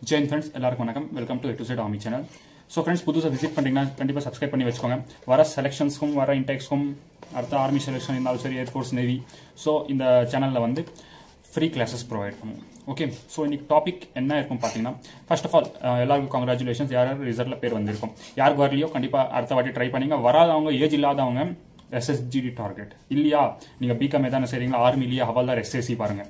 Jain friends எல்லாருக்கும் வணக்கம் welcome to to சைட் ஆமி சேனல் ஸோ ஃப்ரெண்ட்ஸ் புதுசாக விசிட் பண்ணிட்டீங்கன்னா கண்டிப்பாக சப்ஸ்கிரைப் பண்ணி வச்சுக்கோங்க வர செலெக்ஷன்ஸ்க்கும் வர இன்டெக்ஸ்க்கும் அடுத்த ஆர்மி செலெக்ஷன் இருந்தாலும் சரி ஏர்ஃபோர்ஸ் நேவி ஸோ இந்த சேனலில் வந்து ஃப்ரீ கிளாஸஸ் ப்ரொவைட் பண்ணுவோம் ஓகே ஸோ இன்னைக்கு டாபிக் என்ன இருக்கும் பார்த்தீங்கன்னா ஃபர்ஸ்ட் ஆஃப் ஆல் எல்லாருக்கும் கங்க்ராச்சுலேஷன்ஸ் யார் யார் ரிசல்ட்டில் பேர் வந்திருக்கும் யாருக்கு வரலையோ கண்டிப்பாக அடுத்த வாட்டி ட்ரை பண்ணிங்க வராதவங்க ஏஜ் இல்லாதவங்க எஸ்எஸ்ஜிடி டார்கெட் இல்லையா நீங்கள் பிகாம் எதான செய்றீங்களா ஆர்மி இல்லையா ஹவால்தார் எஸ்எஸ்சி பாருங்கள்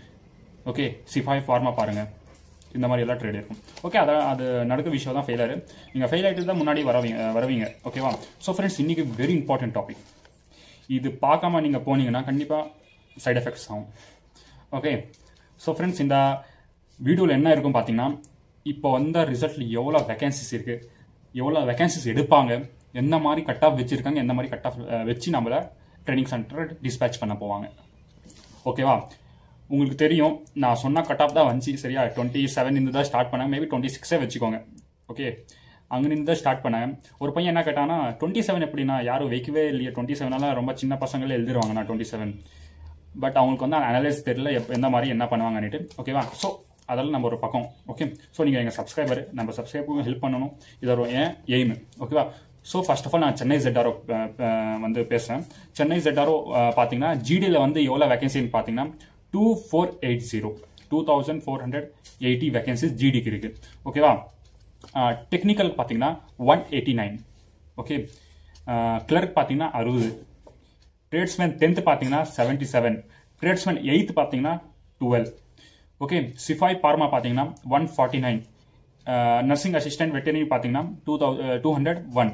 ஓகே சிஃபாய் ஃபார்மா பாருங்கள் இந்த மாதிரி எல்லாம் ட்ரேட் இருக்கும் ஓகே அதான் அது நடக்க விஷயம் தான் ஃபெயிலரு நீங்கள் ஃபெயில் ஆகிட்டு தான் முன்னாடி வரவீங்க வரவீங்க ஓகேவா ஸோ ஃப்ரெண்ட்ஸ் இன்றைக்கி வெரி இம்பார்ட்டன்ட் டாபிக் இது பார்க்காம நீங்கள் போனீங்கன்னா கண்டிப்பாக சைடு எஃபெக்ட்ஸ் ஆகும் ஓகே ஸோ ஃப்ரெண்ட்ஸ் இந்த வீடியோவில் என்ன இருக்கும் பார்த்தீங்கன்னா இப்போ வந்த ரிசல்ட்டில் எவ்வளோ வேகன்சிஸ் இருக்குது எவ்வளோ வேகன்சிஸ் எடுப்பாங்க எந்த மாதிரி கட் ஆஃப் வச்சுருக்காங்க எந்த மாதிரி கட் ஆஃப் வச்சு நம்மளை ட்ரைனிங் சென்டர் டிஸ்பேச் பண்ண போவாங்க ஓகேவா உங்களுக்கு தெரியும் நான் சொன்ன கட் ஆஃப் தான் வந்துச்சு சரியா டுவெண்ட்டி செவன் இருந்து தான் ஸ்டார்ட் பண்ணாங்க மேபி டுவெண்ட்டி சிக்ஸே வச்சுக்கோங்க ஓகே அங்கிருந்து தான் ஸ்டார்ட் பண்ணாங்க ஒரு பையன் என்ன கேட்டானா டுவெண்ட்டி செவன் எப்படின்னா யாரும் வைக்கவே இல்லையே டுவெண்ட்டி செவனெல்லாம் ரொம்ப சின்ன பசங்களே எழுதிருவாங்க நான் டுவெண்ட்டி செவன் பட் அவங்களுக்கு வந்து அனலைஸ் தெரியல எப் எந்த மாதிரி என்ன பண்ணுவாங்கன்னுட்டு ஓகேவா ஸோ அதெல்லாம் நம்ம ஒரு பக்கம் ஓகே ஸோ நீங்கள் எங்கள் சப்ஸ்கிரைபர் நம்ம சப்ஸ்கிரைபருக்கு ஹெல்ப் பண்ணணும் இது ஒரு ஏன் எய்ம் ஓகேவா ஸோ ஃபர்ஸ்ட் ஆஃப் ஆல் நான் சென்னை ZRO அஹ், அஹ், வந்து பேசுகிறேன் சென்னை ZRO அஹ், பார்த்தீங்கன்னா ஜிடியில் வந்து எவ்வளோ வேகன்சின்னு பார்த்தீங்கன்னா two four eight zero two thousand four hundred eighty vacancies ஜிடிக்கு இருக்கு ஓகேவா டெக்னிக்கல் பார்த்தீங்கன்னா one eighty nine okay clerk பார்த்தீங்கன்னா அறுபது ட்ரேட்ஸ்மேன் டென்த் பார்த்தீங்கன்னா செவன்டி செவன் ட்ரேட்ஸ்மேன் எயித் பார்த்தீங்கன்னா டுவெல் ஓகே சிஃபாய் பார்மா பார்த்தீங்கன்னா one forty nine nursing assistant veterinary பார்த்தீங்கன்னா டூ தௌ டூ ஹண்ட்ரட் ஒன்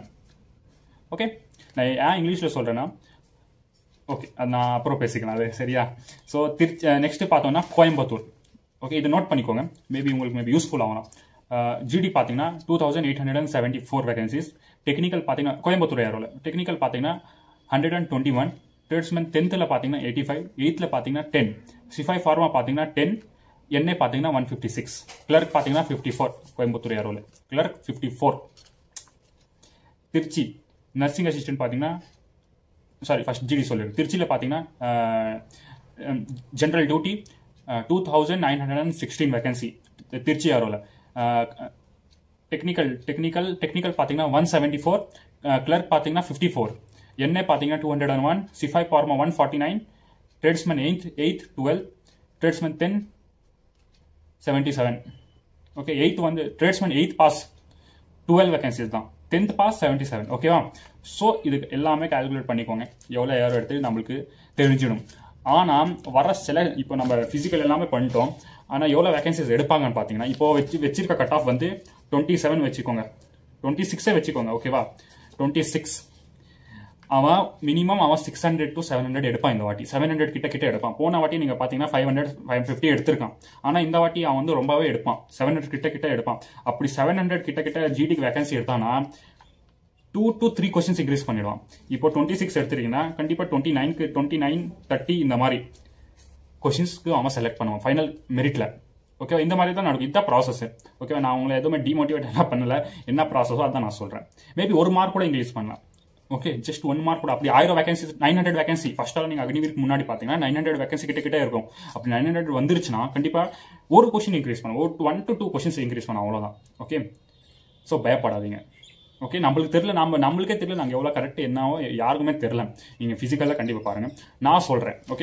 ஓகே நான் ஏன் இங்கிலீஷில் சொல்கிறேன்னா ஓகே அது நான் அப்புறம் பேசிக்கலாம் அது சரியா ஸோ திருச்சி நெக்ஸ்ட் பார்த்தோம்னா கோயம்புத்தூர் ஓகே இதை நோட் பண்ணிக்கோங்க மேபி உங்களுக்கு மேபி யூஸ்ஃபுல் ஆகலாம் ஜிடி பார்த்தீங்கன்னா two thousand eight hundred and seventy four vacancies technical பார்த்தீங்கன்னா கோயம்புத்தூர் யாரோல டெக்னிக்கல் பார்த்தீங்கன்னா hundred and twenty one tradesman டென்த்தில் பார்த்தீங்கன்னா எயிட்டி ஃபைவ் எயித்தில் பார்த்தீங்கன்னா டென் சிஃபாய் ஃபார்மா பார்த்தீங்கன்னா டென் என்ஏ பார்த்தீங்கன்னா ஒன் ஃபிஃப்டி சிக்ஸ் கிளர்க் பார்த்தீங்கன்னா ஃபிஃப்டி ஃபோர் கோயம்புத்தூர் யாரோல clerk fifty four Trichy nursing assistant பார்த்தீங்கன்னா சாரி ஃபர்ஸ்ட் ஜிடி சொல்லிடு திருச்சியில் பார்த்தீங்கன்னா general duty two thousand nine hundred and sixteen vacancy Trichy ஆரோவில் டெக்னிக்கல் டெக்னிக்கல் டெக்னிக்கல் பார்த்தீங்கன்னா ஒன் செவன்ட்டி ஃபோர் கிளர்க் பார்த்தீங்கன்னா ஃபிஃப்டி ஃபோர் என்ஏ பார்த்தீங்கன்னா two hundred and one sepoy pharma one forty nine tradesman eighth eighth twelve tradesman ten seventy seven okay eighth வந்து tradesman eighth pass twelve vacancies தான் tenth pass seventy seven ஓகேவா so இதுக்கு எல்லாமே calculate பண்ணிக்கோங்க எவ்வளோ யாரோ எடுத்து நம்மளுக்கு தெரிஞ்சிடும் ஆனால் வர சில இப்போ நம்ம ஃபிசிக்கல் எல்லாமே பண்ணிட்டோம் ஆனால் எவ்வளோ வேகன்சிஸ் எடுப்பாங்கன்னு பார்த்தீங்கன்னா இப்போ வச்சு வச்சிருக்க கட் ஆஃப் வந்து டுவெண்ட்டி செவன் வச்சுக்கோங்க டுவெண்ட்டி சிக்ஸே வச்சுக்கோங்க ஓகேவா டுவெண்ட்டி சிக்ஸ் அவன் மினிமம் அவன் six hundred to seven hundred எடுப்பான் இந்த வாட்டி செவன் ஹண்ட்ரட் கிட்ட கிட்ட எடுப்பான் போன வாட்டி நீங்க பாத்தீங்கன்னா ஃபைவ் ஹண்ட்ரட் ஃபைவ் ஃபிஃப்டி எடுத்திருக்கான் ஆனா இந்த வாட்டி அவன் வந்து ரொம்பவே எடுப்பான் செவன் ஹண்ட்ரட் கிட்ட கிட்ட எடுப்பான் அப்படி செவன் ஹண்ட்ரட் கிட்ட கிட்ட ஜிடிக்கு வேகன்சி எடுத்தானா two to three questions increase பண்ணிடுவான் இப்போ டுவெண்ட்டி சிக்ஸ் எடுத்துட்டீங்கன்னா கண்டிப்பா டுவெண்ட்டி நைன்க்கு டுவெண்ட்டி நைன் தேர்ட்டி இந்த மாதிரி கொஸ்டின்ஸ்க்கு அவன் செலக்ட் பண்ணுவான் ஃபைனல் மெரிட்ல ஓகேவா இந்த மாதிரி தான் நடக்கும் இதுதான் ப்ராசஸ் ஓகேவா நான் உங்களை எதுவுமே டிமோட்டிவேட் எல்லாம் பண்ணல என்ன ப்ராசஸோ அதான் நான் சொல்றேன் மேபி ஒரு மார்க் கூட இன்க்ரீஸ் பண்ணலாம் ஓகே ஜஸ்ட் ஒன் மார்க் கூட அப்படி ஆயிரம் vacancy nine hundred vacancy first all நீங்க அக்னிவீருக்கு முன்னாடி பாத்தீங்கன்னா நைன் ஹண்ட்ரட் வேகன்சி கிட்ட கிட்ட இருக்கும் அப்படி நைன் ஹண்ட்ரட் வந்துருச்சுன்னா கண்டிப்பா ஒரு கொஸ்டின் இன்க்ரீஸ் பண்ணும் ஒரு one to two questions increase பண்ணும் அவ்வளவுதான் ஓகே ஸோ பயப்படாதீங்க ஓகே நம்மளுக்கு தெரியல நம்ம நம்மளுக்கே தெரியல நாங்கள் எவ்வளோ கரெக்ட் என்னவோ யாருக்குமே தெரியல நீங்கள் ஃபிசிக்கலாக கண்டிப்பாக பாருங்கள் நான் சொல்கிறேன் ஓகே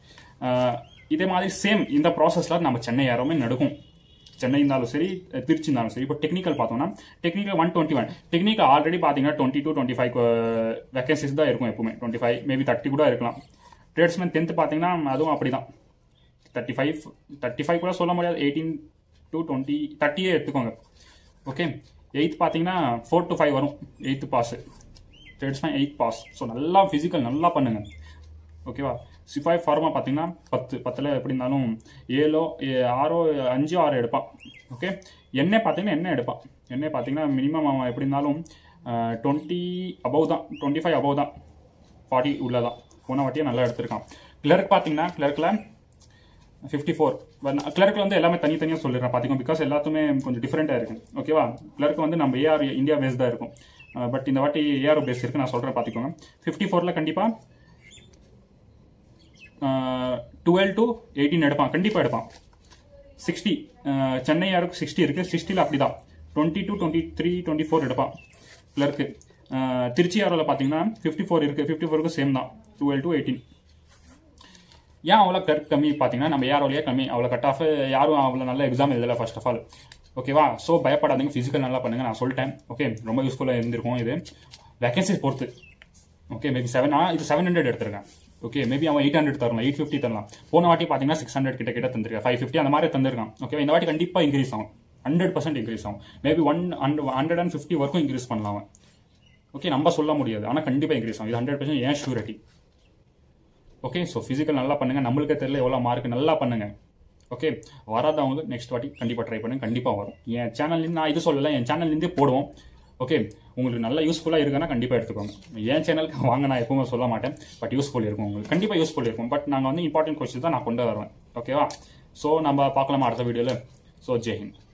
இதே மாதிரி சேம் இந்த ப்ராசஸில் நம்ம சென்னை யாருமே நடக்கும் சென்னை இருந்தாலும் சரி திருச்சி இருந்தாலும் சரி இப்போ டெக்னிக்கல் பார்த்தோம்னா technical one twenty one technical already பார்த்தீங்கன்னா twenty two twenty five vacancies தான் இருக்கும் எப்பவுமே டுவெண்ட்டி ஃபைவ் மேபி தேர்ட்டி கூட இருக்கலாம் ட்ரேட்ஸ்மேன் டென்த்து பார்த்தீங்கன்னா அதுவும் அப்படி தான் தேர்ட்டி ஃபைவ் தேர்ட்டி ஃபைவ் கூட சொல்ல முடியாது எயிட்டீன் டு டுவெண்ட்டி தேர்ட்டியே எடுத்துக்கோங்க ஓகே எயித் பார்த்தீங்கன்னா ஃபோர் டு ஃபைவ் வரும் eighth pass tradesman eighth pass so நல்லா ஃபிசிக்கல் நல்லா பண்ணுங்க ஓகேவா சிஃபாய் ஃபார்மா பார்த்தீங்கன்னா பத்து பத்தில் எப்படி இருந்தாலும் ஏழோ ஏ- ஆறோ அஞ்சோ ஆறு எடுப்பான் ஓகே எண்ணெய் பார்த்தீங்கன்னா எண்ணெய் எடுப்பான் எண்ணெய் பார்த்தீங்கன்னா மினிமம் அவன் எப்படி இருந்தாலும் டுவெண்ட்டி அபவ் தான் டுவெண்ட்டி ஃபைவ் அபவ் தான் ஃபார்ட்டி உள்ள தான் போன வாட்டியே நல்லா எடுத்திருக்கான் கிளர்க் பார்த்தீங்கன்னா கிளர்க்கில் ஃபிஃப்டி ஃபோர் கிளர்க்கில் வந்து எல்லாமே தனித்தனியாக சொல்லிடுறேன் பார்த்துக்கோ பிகாஸ் எல்லாத்துமே கொஞ்சம் டிஃப்ரெண்ட்டாக இருக்கு ஓகேவா கிளர்க் வந்து நம்ம ஏஆர் இந்தியா பேஸ் தான் இருக்கும் பட் இந்த வாட்டி ஏஆர் பேஸ் இருக்கு நான் சொல்கிறேன் பார்த்துக்கோங்க ஃபிஃப்டி ஃபோரில் கண்டிப்பாக டுவெல் டு எயிட்டீன் எடுப்பான் கண்டிப்பாக எடுப்பான் சிக்ஸ்டி சென்னை யாருக்கு சிக்ஸ்டி இருக்கு சிக்ஸ்டியில் அப்படிதான் twenty two twenty three twenty four எடுப்பான் கிளர்க்கு திருச்சி ஆரோவில் பார்த்தீங்கன்னா ஃபிஃப்டி ஃபோர் இருக்கு ஃபிஃப்டி ஃபோருக்கு சேம் தான் டுவெல் டு எயிட்டீன் ஏன் அவ்வளோ கிளர்க் கம்மி பார்த்தீங்கன்னா நம்ம யாரோலயே கம்மி அவ்வளோ கட் ஆஃப் யாரும் அவ்வளோ நல்ல எக்ஸாம் எழுதல ஃபர்ஸ்ட் ஆஃப் ஆல் ஓகேவா ஸோ பயப்படாதீங்க ஃபிசிக்கல் நல்லா பண்ணுங்க நான் சொல்லிட்டேன் ஓகே ரொம்ப யூஸ்ஃபுல்லாக இருந்திருக்கும் இது வேகன்சிஸ் பொறுத்து ஓகே மேபி செவன் இது செவன் ஹண்ட்ரட் எடுத்திருக்கேன் ஓகே மேபி அவன் எயிட் ஹண்ட்ரட் தரலாம் எயிட் ஃபிஃப்டி தரலாம் போன வாட்டி பார்த்தீங்கன்னா சிக்ஸ் ஹண்ட்ரட் கிட்ட கிட்ட தந்திருக்கேன் ஃபைவ் ஃபிஃப்டி அந்த மாதிரி தந்திருக்கான் ஓகே இந்த வாட்டி கண்டிப்பாக இன்க்ரீஸ் ஆகும் ஹண்ட்ரட் பர்சன்ட் இன்க்ரீஸ் ஆகும் maybe one hundred and fifty வரைக்கும் இன்க்ரீஸ் பண்ணலாம் அவன் ஓகே நம்ம சொல்ல முடியாது ஆனால் கண்டிப்பாக இன்க்ரீஸ் ஆகும் இது ஹண்ட்ரட் பர்சன்ட் ஏன் ஷூரிட்டி ஓகே ஸோ ஃபிசிக்கல் நல்லா பண்ணுங்க நம்மளுக்கே தெரியல எவ்வளோ மார்க் நல்லா பண்ணுங்க ஓகே வராதவங்க நெக்ஸ்ட் வாட்டி கண்டிப்பாக ட்ரை பண்ணுங்க கண்டிப்பாக வரும் என் சேனல்லேருந்து நான் இது சொல்லலை என் சேனல்லேருந்தே போடுவோம் ஓகே உங்களுக்கு நல்லா யூஸ்ஃபுல்லாக இருக்குன்னா கண்டிப்பாக எடுத்துக்கோங்க என் சேனலுக்கு வாங்க நான் எப்பவுமே சொல்ல மாட்டேன் பட் யூஸ்ஃபுல் இருக்கும் உங்களுக்கு கண்டிப்பாக யூஸ்ஃபுல் இருக்கும் பட் நாங்கள் வந்து இம்பார்ட்டன்ட் கொஸ்டின் தான் நான் கொண்டு வருவேன் ஓகேவா ஸோ நம்ம பார்க்கலாமா அடுத்த வீடியோவில் ஸோ ஜெய்ஹிந்த்